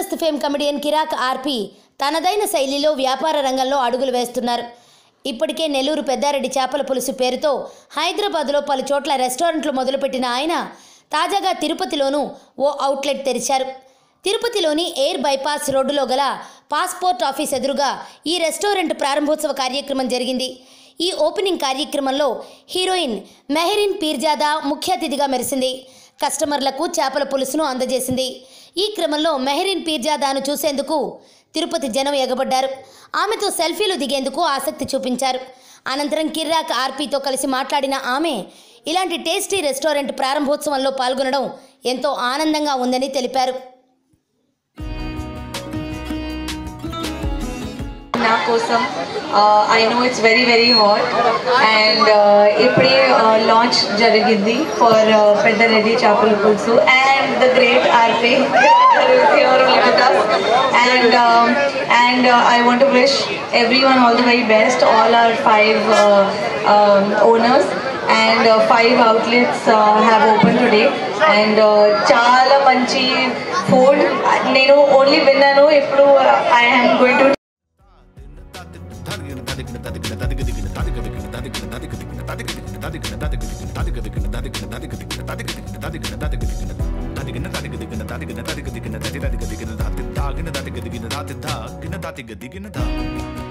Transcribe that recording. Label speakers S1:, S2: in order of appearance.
S1: Jabardasth fame comedian కిరాక్ ఆర్పి తనదైన శైలిలో వ్యాపార రంగంలో అడుగులు వేస్తున్నారు ఇప్పటికే నెల్లూరు పెద్దారెడ్డి చేపల పులుసు పేరుతో హైదరాబాద్లో పలు చోట్ల రెస్టారెంట్లు మొదలుపెట్టిన ఆయన తాజాగా తిరుపతిలోనూ ఓ అవుట్లెట్ తెరిచారు తిరుపతిలోని ఎయిర్ బైపాస్ రోడ్డులో గల పాస్పోర్ట్ ఆఫీస్ ఎదురుగా ఈ రెస్టారెంట్ ప్రారంభోత్సవ కార్యక్రమం జరిగింది ఈ ఓపెనింగ్ కార్యక్రమంలో హీరోయిన్ మెహరిన్ పీర్జాదా ముఖ్య అతిథిగా మెరిసింది కస్టమర్లకు చేపల పులుసును అందజేసింది ఈ క్రమంలో మెహరిన్ పీర్జాదాను చూసేందుకు తిరుపతి జనం ఎగబడ్డారు ఆమెతో సెల్ఫీలు దిగేందుకు ఆసక్తి చూపించారు అనంతరం కిర్రాక్ ఆర్పీతో కలిసి మాట్లాడిన ఆమె ఇలాంటి టేస్టీ రెస్టారెంట్ ప్రారంభోత్సవంలో పాల్గొనడం ఎంతో ఆనందంగా ఉందని తెలిపారు
S2: నా కోసం I know it's very very hot and ఇప్పుడే లాంచ్ జరిగింది ఫర్ పెద్దరెడ్డి చేపల పులుసు and the great RP and and I want wish everyone all the very best all our five owners and five outlets have open today and చాలా మంచి food నేను only విన్నాను ఇప్పుడు I am going to
S3: దిగిన